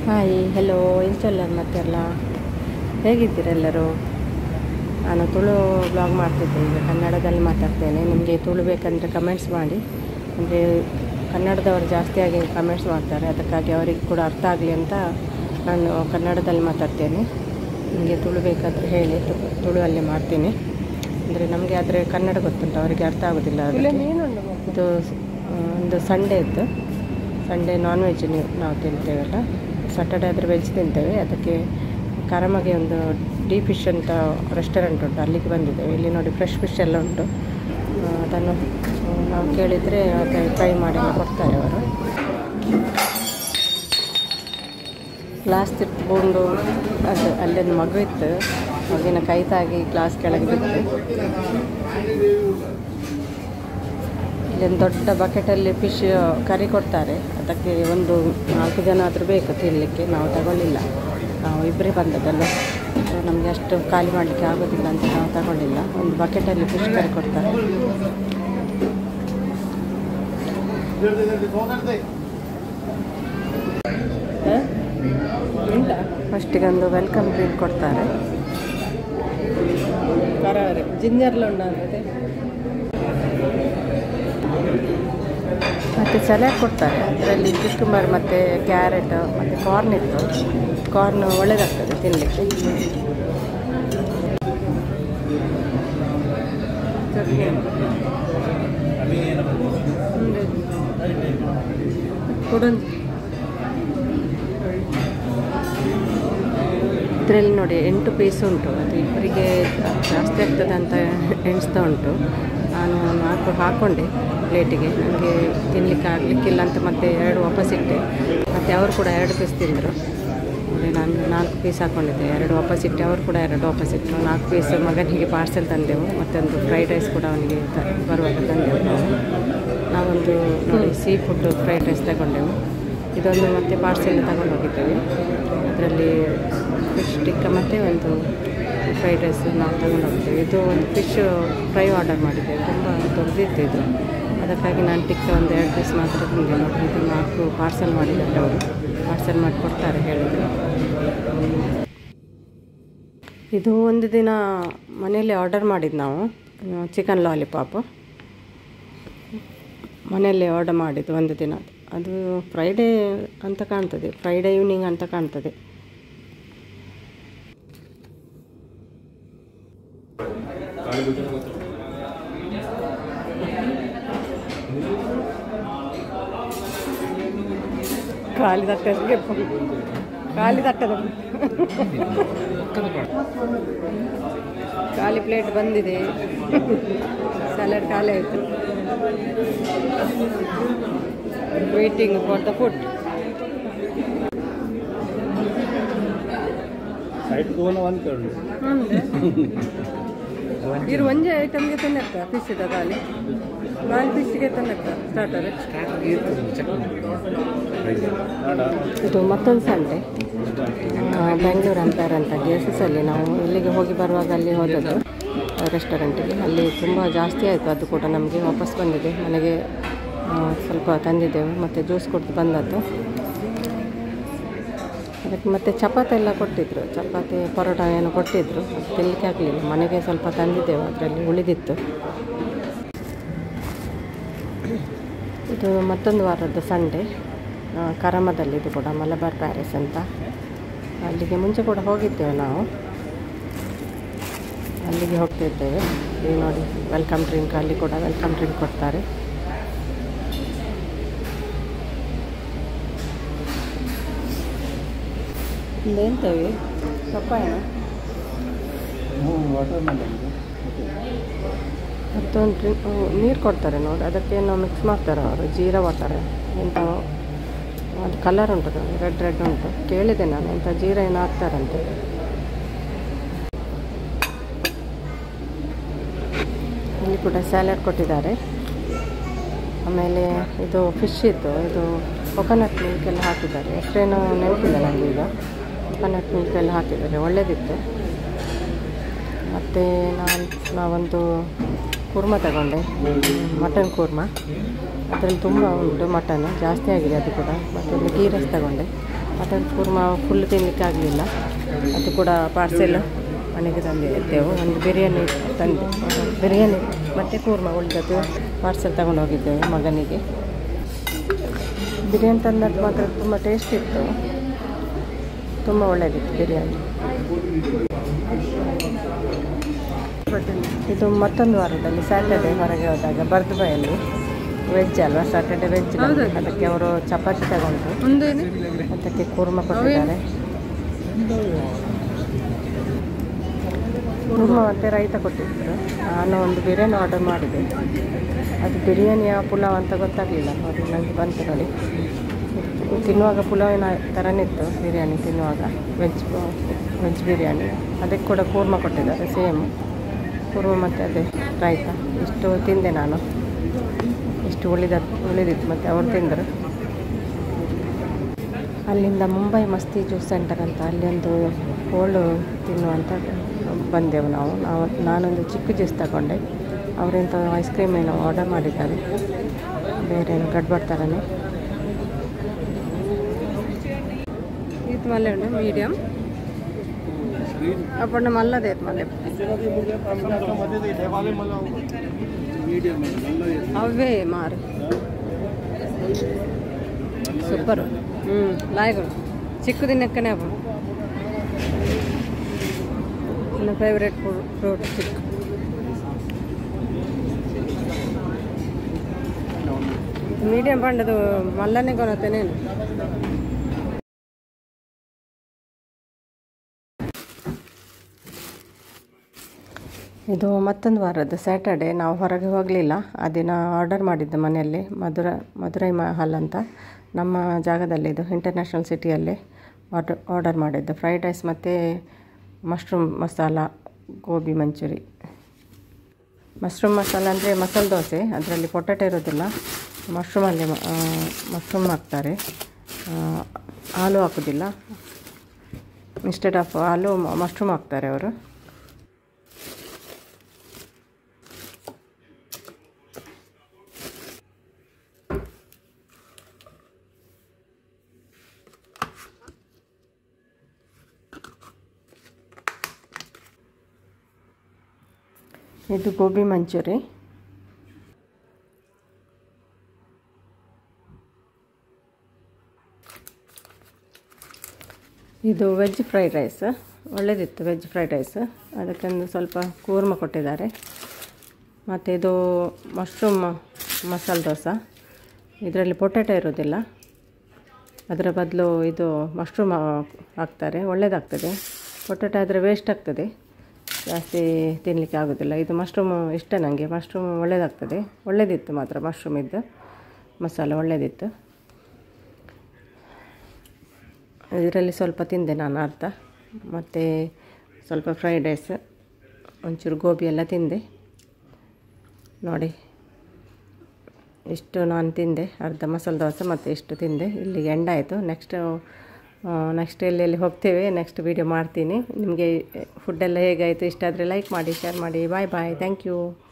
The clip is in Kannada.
ಹಾಯ್ ಹೆಲೋ ಇನ್ಸ್ಟಾಲರ್ ಮತ್ತೆಲ್ಲ ಹೇಗಿದ್ದೀರೆಲ್ಲರೂ ನಾನು ತುಳು ಬ್ಲಾಗ್ ಮಾಡ್ತಿದ್ದೆ ಈಗ ಕನ್ನಡದಲ್ಲಿ ಮಾತಾಡ್ತೇನೆ ನಿಮಗೆ ತುಳು ಬೇಕಂದರೆ ಕಮೆಂಟ್ಸ್ ಮಾಡಿ ಅಂದರೆ ಕನ್ನಡದವರು ಜಾಸ್ತಿಯಾಗಿ ಕಮೆಂಟ್ಸ್ ಮಾಡ್ತಾರೆ ಅದಕ್ಕಾಗಿ ಅವರಿಗೆ ಕೂಡ ಅರ್ಥ ಆಗಲಿ ಅಂತ ನಾನು ಕನ್ನಡದಲ್ಲಿ ಮಾತಾಡ್ತೇನೆ ನಿಮಗೆ ತುಳು ಬೇಕಾದರೆ ಹೇಳಿ ತು- ತುಳುವಲ್ಲಿ ಮಾಡ್ತೀನಿ ಅಂದರೆ ನಮಗೆ ಆದರೆ ಕನ್ನಡ ಗೊತ್ತುಂಟು ಅವರಿಗೆ ಅರ್ಥ ಆಗೋದಿಲ್ಲ ಅದಕ್ಕೆ. ಇದು ಆ, ಒಂದು ಸಂಡೇ ಇತ್ತು ಸಂಡೇ ನಾನ್ ವೆಜ್ ನಾವು ತಿಂತೇವಲ್ಲ ಸಾಟರ್ಡೆ ಆದರೆ ವೆಜ್ ತಿಂತೇವೆ ಅದಕ್ಕೆ ಕರಮಗೆ ಒಂದು ಡೀ ಫಿಶ್ ಅಂತ ರೆಸ್ಟೋರೆಂಟ್ ಉಂಟು ಅಲ್ಲಿಗೆ ಬಂದಿದ್ದೇವೆ ಇಲ್ಲಿ ನೋಡಿ ಫ್ರೆಶ್ ಫಿಶ್ ಎಲ್ಲ ಉಂಟು ಆ, ಅದನ್ನು ಆ, ನಾವು ಕೇಳಿದರೆ ಮತ್ತೆ ಫ್ರೈ ಮಾಡಿ ಕೊಡ್ತಾರೆ ಅವರು ಗ್ಲಾಸ್ ತಿಟ್ಕೊಂಡು ಅದು ಅಲ್ಲೊಂದು ಮಗು ಇತ್ತು ಮಗುವಿನ ಕೈ ತಾಗಿ ಗ್ಲಾಸ್ ಕೆಳಗೆ ಬಿತ್ತು ಇಲ್ಲೊಂದು ದೊಡ್ಡ ಬಕೆಟಲ್ಲಿ ಫಿಶ್ ಕರಿ ಕೊಡ್ತಾರೆ ಅದಕ್ಕೆ ಒಂದು ನಾಲ್ಕು ಜನ ಆದರೂ ಬೇಕು ತಿನ್ನಲಿಕ್ಕೆ ನಾವು ತಗೊಳ್ಳಿಲ್ಲ ನಾವು ಇಬ್ಬರೇ ಬಂದದ್ದಲ್ಲ ನಮಗೆ ಅಷ್ಟು ಖಾಲಿ ಮಾಡಲಿಕ್ಕೆ ಆಗೋದಿಲ್ಲ ಅಂತ ನಾವು ತಗೊಳ್ಳಿಲ್ಲ ಒಂದು ಬಕೆಟಲ್ಲಿ ಫಿಶ್ ಕರಿ ಕೊಡ್ತಾರೆ ಫಸ್ಟಿಗೆ ಒಂದು ವೆಲ್ಕಮ್ ಡ್ರಿಂಕ್ ಕೊಡ್ತಾರೆ ಜಿಂಜರ್ ಉಂಟಾಗುತ್ತೆ ಮತ್ತು ಸಲಾಡ್ ಕೊಡ್ತಾರೆ ಅದರಲ್ಲಿ ಕುಕ್ಕುಂಬರ್ ಮತ್ತು ಕ್ಯಾರೆಟ್ ಮತ್ತು ಕಾರ್ನ್ ಇತ್ತು ಕಾರ್ನ್ ಒಳ್ಳೆಯದಾಗ್ತದೆ ತಿನ್ನಲಿಕ್ಕೆ ಕೊಡೊಂದು ಇದರಲ್ಲಿ ನೋಡಿ ಎಂಟು ಪೀಸ್ ಉಂಟು ಅದು ಇಬ್ಬರಿಗೆ ಜಾಸ್ತಿ ಆಗ್ತದೆ ಅಂತ ಎಣಿಸ್ತಾ ಉಂಟು ನಾನು ನಾಲ್ಕು ಹಾಕ್ಕೊಂಡೆ ಪ್ಲೇಟಿಗೆ ನನಗೆ ತಿನ್ನಲಿಕ್ಕೆ ಆಗಲಿಕ್ಕಿಲ್ಲ ಅಂತ ಮತ್ತೆ ಎರಡು ವಾಪಸ್ ಇಟ್ಟೆ ಮತ್ತು ಅವರು ಕೂಡ ಎರಡು ಪೀಸ್ ತಿಂದರು ನೋಡಿ ನಾನು ನಾಲ್ಕು ಪೀಸ್ ಹಾಕ್ಕೊಂಡಿದ್ದೆ ಎರಡು ವಾಪಸ್ ಇಟ್ಟೆ ಅವರು ಕೂಡ ಎರಡು ವಾಪಸ್ ಇಟ್ಟರು ನಾಲ್ಕು ಪೀಸ್ ಮಗನಿಗೆ ಪಾರ್ಸೆಲ್ ತಂದೆವು ಮತ್ತೊಂದು ಫ್ರೈಡ್ ರೈಸ್ ಕೂಡ ಅವನಿಗೆ ತ ಬರುವಾಗ ತಂದೆವು ನಾವು ನಾವೊಂದು ನೋಡಿ ಸೀ ಫುಡ್ ಫ್ರೈಡ್ ರೈಸ್ ತಗೊಂಡೆವು ಇದೊಂದು ಮತ್ತೆ ಪಾರ್ಸೆಲ್ ತಗೊಂಡು ಹೋಗಿದ್ದೇವೆ ಅದರಲ್ಲಿ ಫಿಶ್ ಟಿಕ್ಕ ಮತ್ತು ಒಂದು ಫ್ರೈಡ್ ರೈಸ್ ನಾವು ತಗೊಂಡು ಹೋಗ್ತೇವೆ ಇದು ಒಂದು ಫಿಶ್ ಫ್ರೈ ಆರ್ಡರ್ ಮಾಡಿದ್ದೇವೆ ತುಂಬ ದೊಡ್ಡದಿತ್ತು ಇದು ಅದಕ್ಕಾಗಿ ನಾನು ಟಿಕ್ಕ ಒಂದು ಎರಡು ಪೀಸ್ ಮಾತ್ರ ತಿಂದೆ ನೋಡಿ ಇದು ನಾಲ್ಕು ಪಾರ್ಸೆಲ್ ಮಾಡಿದ್ದಾರೆ ಅವರು ಪಾರ್ಸೆಲ್ ಮಾಡಿ ಕೊಡ್ತಾರೆ ಹೇಳಿದರು ಇದು ಒಂದು ದಿನ ಮನೆಯಲ್ಲೇ ಆರ್ಡರ್ ಮಾಡಿದ್ದು ನಾವು ಚಿಕನ್ ಲಾಲಿಪಾಪ್ ಮನೆಯಲ್ಲೇ ಆರ್ಡರ್ ಮಾಡಿದ್ದು ಒಂದು ದಿನ ಅದು ಫ್ರೈಡೇ ಅಂತ ಕಾಣ್ತದೆ ಫ್ರೈಡೇ ಈವ್ನಿಂಗ್ ಅಂತ ಕಾಣ್ತದೆ ಖಾಲಿ ತಟ್ಟೆ ಖಾಲಿ ತಟ್ಟದ ಖಾಲಿ ಪ್ಲೇಟ್ ಬಂದಿದೆ ಸ್ಯಾಲಡ್ ಖಾಲಿ ಆಯಿತು waiting for the food side ತಗೊಂಡು ಒಂದು ಕರ್ಡು ಇರು ಒಂದೇ ಐಟಮ್ಗೆ ತಿನ್ನಕ್ಕ ಫಿಶ್ದ ಖಾಲಿ ಖಾಲಿ ಫಿಶ್ಗೆ ತಿನ್ನಕ್ಕ ಸ್ಟಾರ್ಟರ್ ಇದು ಮತ್ತೊಂದು ಸಂಡೆ ಬೆಂಗಳೂರು ಅಂತಾರೆ ಅಂತ ಅಲ್ಲಿ ನಾವು ಇಲ್ಲಿಗೆ ಹೋಗಿ ಬರುವಾಗ ಅಲ್ಲಿ ಹೋದದ್ದು ರೆಸ್ಟೋರೆಂಟಿಗೆ ಅಲ್ಲಿ ತುಂಬ ಜಾಸ್ತಿ ಆಯಿತು ಅದು ಕೂಡ ನಮಗೆ ವಾಪಸ್ ಬಂದಿದೆ ಮನೆಗೆ ಆ, ಸ್ವಲ್ಪ ತಂದಿದ್ದೆವು ಮತ್ತು ಜ್ಯೂಸ್ ಕುಡಿದು ಬಂದದ್ದು ಅದಕ್ಕೆ ಮತ್ತು ಚಪಾತಿ ಎಲ್ಲ ಕೊಟ್ಟಿದ್ದರು ಚಪಾತಿ ಪರೋಟ ಏನೋ ಕೊಟ್ಟಿದ್ದರು ಅದು ತಿನ್ನಲಿಕ್ಕೆ ಆಗಲಿಲ್ಲ ಮನೆಗೆ ಸ್ವಲ್ಪ ತಂದಿದ್ದೆವು ಅದರಲ್ಲಿ ಉಳಿದಿತ್ತು ಇದು ಮತ್ತೊಂದು ವಾರದ್ದು ಸಂಡೇ ಆ, ಕರಮದಲ್ಲಿ ಇದು ಕೂಡ ಮಲಬಾರ್ ಪ್ಯಾರಿಸ್ ಅಂತ ಅಲ್ಲಿಗೆ ಮುಂಚೆ ಕೂಡ ಹೋಗಿದ್ದೇವೆ ನಾವು ಅಲ್ಲಿಗೆ ಹೋಗ್ತಿದ್ದೇವೆ ಇಲ್ಲಿ ನೋಡಿ ವೆಲ್ಕಮ್ ಡ್ರಿಂಕ್ ಅಲ್ಲಿ ಕೂಡ ವೆಲ್ಕಮ್ ಡ್ರಿಂಕ್ ಕೊಡ್ತಾರೆ ಎಂತವೆ ಪಪ್ಪಾಯ ಹ್ಞೂ ವಾಟರ್ ಮೆಲನ್ ಮತ್ತೊಂದು ಡ್ರಿಂಕ್ ನೀರು ಕೊಡ್ತಾರೆ ನೋಡಿ ಅದಕ್ಕೇನೋ ಮಿಕ್ಸ್ ಮಾಡ್ತಾರೆ ಅವರು ಜೀರಾ ವಾಟರ್ ಎಂತ ಅದು ಕಲರ್ ಉಂಟು ರೆಡ್ ರೆಡ್ ಉಂಟು ಕೇಳಿದೆ ನಾನು ಎಂಥ ಜೀರಾ ಏನೋ ಹಾಕ್ತಾರಂತೆ ಇಲ್ಲಿ ಕೂಡ ಸ್ಯಾಲಡ್ ಕೊಟ್ಟಿದ್ದಾರೆ ಆಮೇಲೆ ಇದು ಫಿಶ್ ಇತ್ತು ಇದು ಕೊಕೊನಟ್ ಮಿಲ್ಕ್ ಎಲ್ಲ ಹಾಕಿದ್ದಾರೆ ಎಷ್ಟೇನೋ ನೆನಪಿಲ್ಲ ನನಗೆ ಈಗ ಕೊಕೊನಟ್ ಮಿಲ್ಕ್ ಎಲ್ಲ ಹಾಕಿದ್ದಾರೆ ಒಳ್ಳೆಯದಿತ್ತು ಮತ್ತು ನಾನು ನಾವೊಂದು ಕುರ್ಮ ತಗೊಂಡೆ ಮಟನ್ ಕುರ್ಮ ಅದರಲ್ಲಿ ತುಂಬ ಉಂಟು ಮಟನ್ ಜಾಸ್ತಿ ಆಗಿದೆ ಅದು ಕೂಡ ಮತ್ತು ಒಂದು ಗೀ ರೈಸ್ ತಗೊಂಡೆ ಮಟನ್ ಕೂರ್ಮ ಫುಲ್ ತಿನ್ನಲಿಕ್ಕೆ ಆಗಲಿಲ್ಲ ಅದು ಕೂಡ ಪಾರ್ಸೆಲ್ ಮನೆಗೆ ತಂದಿದ್ದೆವು ಒಂದು ಬಿರಿಯಾನಿ ತಂದು ಬಿರಿಯಾನಿ ಮತ್ತು ಕೂರ್ಮ ಉಳಿದದ್ದು ಪಾರ್ಸೆಲ್ ತಗೊಂಡು ಹೋಗಿದ್ದೇವೆ ಮಗನಿಗೆ ಬಿರಿಯಾನಿ ತಂದದ್ದು ಮಾತ್ರ ತುಂಬ ಟೇಸ್ಟ್ ಇತ್ತು ತುಂಬ ಒಳ್ಳೆಯದಿತ್ತು ಬಿರಿಯಾನಿ ಇದು ಮತ್ತೊಂದು ವಾರದಲ್ಲಿ ಸ್ಯಾಟರ್ಡೆ ಹೊರಗೆ ಹೋದಾಗ ಬರ್ದುಬಾಯಲ್ಲಿ ವೆಜ್ ಅಲ್ವಾ ಸ್ಯಾಟರ್ಡೆ ವೆಜ್ ಅದಕ್ಕೆ ಅವರು ಚಪಾತಿ ತಗೊಂಡ್ರು ಅದಕ್ಕೆ ಕೂರ್ಮ ಕೊಟ್ಟಿದ್ದಾರೆ ಕೂರ್ಮ ಮತ್ತು ರೈತ ಕೊಟ್ಟಿದ್ರು ನಾನು ಒಂದು ಬಿರಿಯಾನಿ ಆರ್ಡರ್ ಮಾಡಿದೆ ಅದು ಬಿರಿಯಾನಿಯ ಪುಲಾವ್ ಅಂತ ಗೊತ್ತಾಗಲಿಲ್ಲ ನೋಡಿ ನನಗೆ ಬಂತು ನೋಡಿ ಇದು ತಿನ್ನುವಾಗ ಪುಲಾವಿನ ಥರನೇ ಇತ್ತು ಬಿರಿಯಾನಿ ತಿನ್ನುವಾಗ ವೆಜ್ ವೆಜ್ ಬಿರಿಯಾನಿ ಅದಕ್ಕೆ ಕೂಡ ಕೂರ್ಮ ಕೊಟ್ಟಿದ್ದಾರೆ ಸೇಮ್ ಕೂರ್ಮ ಮತ್ತು ಅದೇ ರಾಯ್ತ ಇಷ್ಟು ತಿಂದೆ ನಾನು ಇಷ್ಟು ಉಳಿದ ಉಳಿದಿತ್ತು ಮತ್ತು ಅವ್ರು ತಿಂದರು ಅಲ್ಲಿಂದ ಮುಂಬೈ ಮಸ್ತಿ ಜ್ಯೂಸ್ ಸೆಂಟರ್ ಅಂತ ಅಲ್ಲಿ ಒಂದು ಕೋಲ್ಡು ತಿನ್ನುವಂತ ಬಂದೆವು ನಾವು ನಾವು ನಾನೊಂದು ಚಿಕ್ಕ ಜ್ಯೂಸ್ ತಗೊಂಡೆ ಅವರೆಂಥ ಐಸ್ ಕ್ರೀಮ್ ಏನೋ ಆರ್ಡರ್ ಮಾಡಿದ್ದಾರೆ ಬೇರೆ ಏನು ಗಡ್ಬಡ್ ಥರನೇ ಇದು ಮಲ್ಲೆ ಉಂಟು ಮೀಡಿಯಮ್ ಅಪ್ಪಣ್ಣ ಮಲ್ಲದೆ ಮಲ್ಲೆ ಮೀಡಿಯಮ್ ಅವೇ ಮಾರು ಸೂಪರ್ ಹ್ಞೂ ಲಾಯ್ಗಳು ಚಿಕ್ಕದು ನೆಕ್ಕನೆ ಅಪ್ಪ ನನ್ನ ಫೇವ್ರೆಟ್ ಫ್ರೂಟ್ ಚಿಕ್ಕ ಮೀಡಿಯಂ ಪಂಡದು ಮಲ್ಲನೆ ಕೊನತ್ತೇನೇನು ಇದು ಮತ್ತೊಂದು ವಾರದ್ದು ಸ್ಯಾಟರ್ಡೆ ನಾವು ಹೊರಗೆ ಹೋಗಲಿಲ್ಲ ಆ ದಿನ ಆರ್ಡರ್ ಮಾಡಿದ್ದೆ ಮನೆಯಲ್ಲಿ ಮಧುರ ಮಧುರೈ ಮಹಲ್ ಅಂತ ನಮ್ಮ ಜಾಗದಲ್ಲಿ ಇದು ಇಂಟರ್ನ್ಯಾಷನಲ್ ಸಿಟಿಯಲ್ಲಿ ಆರ್ಡರ್ ಆರ್ಡರ್ ಮಾಡಿದ್ದು ಫ್ರೈಡ್ ರೈಸ್ ಮತ್ತು ಮಶ್ರೂಮ್ ಮಸಾಲ ಗೋಬಿ ಮಂಚೂರಿ ಮಶ್ರೂಮ್ ಮಸಾಲ ಅಂದರೆ ಮಸಾಲೆ ದೋಸೆ ಅದರಲ್ಲಿ ಪೊಟ್ಯಾಟೊ ಇರೋದಿಲ್ಲ ಮಶ್ರೂಮಲ್ಲಿ ಮಶ್ರೂಮ್ ಹಾಕ್ತಾರೆ ಆ, ಹಾಲು ಹಾಕೋದಿಲ್ಲ ಇನ್ಸ್ಟೆಡ್ ಆಫ್ ಹಾಲು ಮಶ್ರೂಮ್ ಹಾಕ್ತಾರೆ ಅವರು ಇದು ಗೋಬಿ ಮಂಚೂರಿ ಇದು ವೆಜ್ ಫ್ರೈಡ್ ರೈಸ್ ಒಳ್ಳೆಯದಿತ್ತು ವೆಜ್ ಫ್ರೈಡ್ ರೈಸ್ ಅದಕ್ಕೊಂದು ಸ್ವಲ್ಪ ಕೂರ್ಮ ಕೊಟ್ಟಿದ್ದಾರೆ ಮತ್ತು ಇದು ಮಶ್ರೂಮ್ ಮಸಾಲೆ ದೋಸೆ ಇದರಲ್ಲಿ ಪೊಟ್ಯಾಟೊ ಇರೋದಿಲ್ಲ ಅದರ ಬದಲು ಇದು ಮಶ್ರೂಮ್ ಹಾಕ್ತಾರೆ ಒಳ್ಳೆಯದಾಗ್ತದೆ ಪೊಟ್ಯಾಟೊ ಆದರೆ ವೇಸ್ಟ್ ಆಗ್ತದೆ ಜಾಸ್ತಿ ತಿನ್ನಲಿಕ್ಕೆ ಆಗೋದಿಲ್ಲ ಇದು ಮಶ್ರೂಮ್ ಇಷ್ಟ ನನಗೆ ಮಶ್ರೂಮ್ ಒಳ್ಳೆಯದಾಗ್ತದೆ ಒಳ್ಳೆಯದಿತ್ತು ಮಾತ್ರ ಮಶ್ರೂಮ್ ಇದ್ದು ಮಸಾಲೆ ಒಳ್ಳೆಯದಿತ್ತು ಇದರಲ್ಲಿ ಸ್ವಲ್ಪ ತಿಂದೆ ನಾನು ಅರ್ಧ ಮತ್ತು ಸ್ವಲ್ಪ ಫ್ರೈಡ್ ರೈಸ್ ಒಂಚೂರು ಗೋಬಿ ಎಲ್ಲ ತಿಂದೆ ನೋಡಿ ಇಷ್ಟು ನಾನು ತಿಂದೆ ಅರ್ಧ ಮಸಾಲೆ ದೋಸೆ ಮತ್ತು ಇಷ್ಟು ತಿಂದೆ ಇಲ್ಲಿಗೆ ಎಂಡ್ ಆಯಿತು ನೆಕ್ಸ್ಟ್ ನೆಕ್ಸ್ಟ್ ಎಲ್ಲೆಲ್ಲಿ ಹೋಗ್ತೇವೆ ನೆಕ್ಸ್ಟ್ ವೀಡಿಯೋ ಮಾಡ್ತೀನಿ ನಿಮಗೆ ಫುಡ್ಡೆಲ್ಲ ಹೇಗಾಯಿತು ಇಷ್ಟ ಆದರೆ ಲೈಕ್ ಮಾಡಿ ಶೇರ್ ಮಾಡಿ ಬಾಯ್ ಬಾಯ್ ಥ್ಯಾಂಕ್ ಯು